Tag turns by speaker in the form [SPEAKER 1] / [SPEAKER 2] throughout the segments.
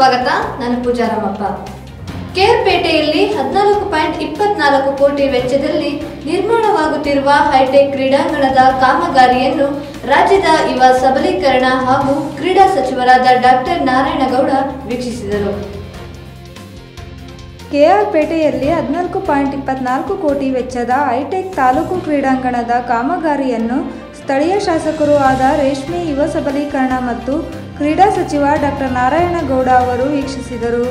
[SPEAKER 1] ಸ್ವಾಗತ ನಾನು ಪೂಜಾ ರಾಮಪ್ಪ ಕೇರ್ಪೇಟೆಯಲ್ಲಿ ಹದಿನಾಲ್ಕು ಪಾಯಿಂಟ್ ಇಪ್ಪತ್ನಾಲ್ಕು ಕೋಟಿ ವೆಚ್ಚದಲ್ಲಿ ನಿರ್ಮಾಣವಾಗುತ್ತಿರುವ ಹೈಟೆಕ್ ಕ್ರೀಡಾಂಗಣದ ಕಾಮಗಾರಿಯನ್ನು ರಾಜ್ಯದ ಯುವ ಸಬಲೀಕರಣ ಹಾಗೂ ಕ್ರೀಡಾ ಸಚಿವರಾದ ಡಾಕ್ಟರ್ ನಾರಾಯಣಗೌಡ ವೀಕ್ಷಿಸಿದರು
[SPEAKER 2] ಕೆಆರ್ಪೇಟೆಯಲ್ಲಿ ಹದಿನಾಲ್ಕು ಪಾಯಿಂಟ್ ಇಪ್ಪತ್ನಾಲ್ಕು ಕೋಟಿ ವೆಚ್ಚದ ಹೈಟೆಕ್ ತಾಲೂಕು ಕ್ರೀಡಾಂಗಣದ ಕಾಮಗಾರಿಯನ್ನು ಸ್ಥಳೀಯ ಶಾಸಕರು ಆದ ರೇಷ್ಮೆ ಯುವ ಸಬಲೀಕರಣ ಮತ್ತು ಕ್ರೀಡಾ ಸಚಿವ ಡಾಕ್ಟರ್ ನಾರಾಯಣಗೌಡ ಅವರು ವೀಕ್ಷಿಸಿದರು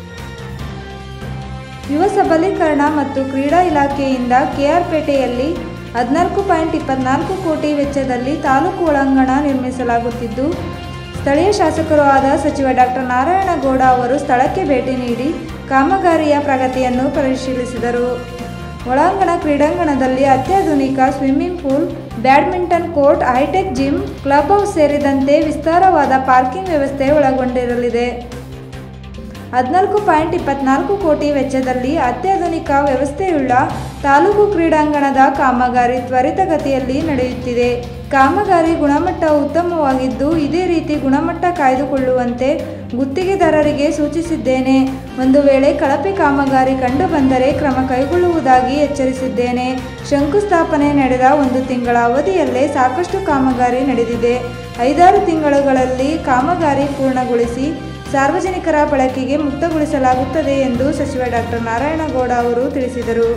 [SPEAKER 2] ಯುವ ಸಬಲೀಕರಣ ಮತ್ತು ಕ್ರೀಡಾ ಇಲಾಖೆಯಿಂದ ಕೆಆರ್ಪೇಟೆಯಲ್ಲಿ ಹದಿನಾಲ್ಕು ಪಾಯಿಂಟ್ ಇಪ್ಪತ್ನಾಲ್ಕು ಕೋಟಿ ವೆಚ್ಚದಲ್ಲಿ ತಾಲೂಕು ಒಳಾಂಗಣ ನಿರ್ಮಿಸಲಾಗುತ್ತಿದ್ದು ಸ್ಥಳೀಯ ಶಾಸಕರು ಆದ ಸಚಿವ ಡಾಕ್ಟರ್ ನಾರಾಯಣಗೌಡ ಅವರು ಸ್ಥಳಕ್ಕೆ ಭೇಟಿ ನೀಡಿ ಕಾಮಗಾರಿಯ ಪ್ರಗತಿಯನ್ನು ಪರಿಶೀಲಿಸಿದರು ಒಳಾಂಗಣ ಕ್ರೀಡಾಂಗಣದಲ್ಲಿ ಅತ್ಯಾಧುನಿಕ swimming pool badminton court hitech gym club house ಸೇರಿದಂತೆ ವಿಸ್ತಾರವಾದ ಪಾರ್ಕಿಂಗ್ ವ್ಯವಸ್ಥೆ ಒಳಗೊಂಡಿರಲಿದೆ ಹದಿನಾಲ್ಕು ಪಾಯಿಂಟ್ ಇಪ್ಪತ್ನಾಲ್ಕು ಕೋಟಿ ವೆಚ್ಚದಲ್ಲಿ ಅತ್ಯಾಧುನಿಕ ವ್ಯವಸ್ಥೆಯುಳ್ಳ ತಾಲೂಕು ಕ್ರೀಡಾಂಗಣದ ಕಾಮಗಾರಿ ತ್ವರಿತಗತಿಯಲ್ಲಿ ನಡೆಯುತ್ತಿದೆ ಕಾಮಗಾರಿ ಗುಣಮಟ್ಟ ಉತ್ತಮವಾಗಿದ್ದು ಇದೇ ರೀತಿ ಗುಣಮಟ್ಟ ಕಾಯ್ದುಕೊಳ್ಳುವಂತೆ ಗುತ್ತಿಗೆದಾರರಿಗೆ ಸೂಚಿಸಿದ್ದೇನೆ ಒಂದು ವೇಳೆ ಕಳಪೆ ಕಾಮಗಾರಿ ಕಂಡುಬಂದರೆ ಕ್ರಮ ಕೈಗೊಳ್ಳುವುದಾಗಿ ಎಚ್ಚರಿಸಿದ್ದೇನೆ ಶಂಕುಸ್ಥಾಪನೆ ನಡೆದ ಒಂದು ತಿಂಗಳ ಅವಧಿಯಲ್ಲೇ ಸಾಕಷ್ಟು ಕಾಮಗಾರಿ ನಡೆದಿದೆ ಐದಾರು ತಿಂಗಳುಗಳಲ್ಲಿ ಕಾಮಗಾರಿ ಪೂರ್ಣಗೊಳಿಸಿ ಸಾರ್ವಜನಿಕರ ಬಳಕೆಗೆ ಮುಕ್ತಗೊಳಿಸಲಾಗುತ್ತದೆ ಎಂದು ಸಚಿವ ಡಾಕ್ಟರ್ ನಾರಾಯಣಗೌಡ ಅವರು ತಿಳಿಸಿದರು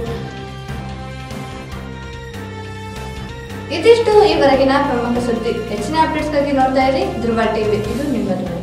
[SPEAKER 1] ಇದಿಷ್ಟು ಈವರೆಗಿನ ಪ್ರಮುಖ ಸುದ್ದಿ ಹೆಚ್ಚಿನ ಅಪ್ಡೇಟ್ಸ್ಗಾಗಿ ನೋಡ್ತಾ ಇರಿ ಧ್ರುವ ಟಿವಿ ಇದು ನಿಮ್ಮ ಧ್ವನಿ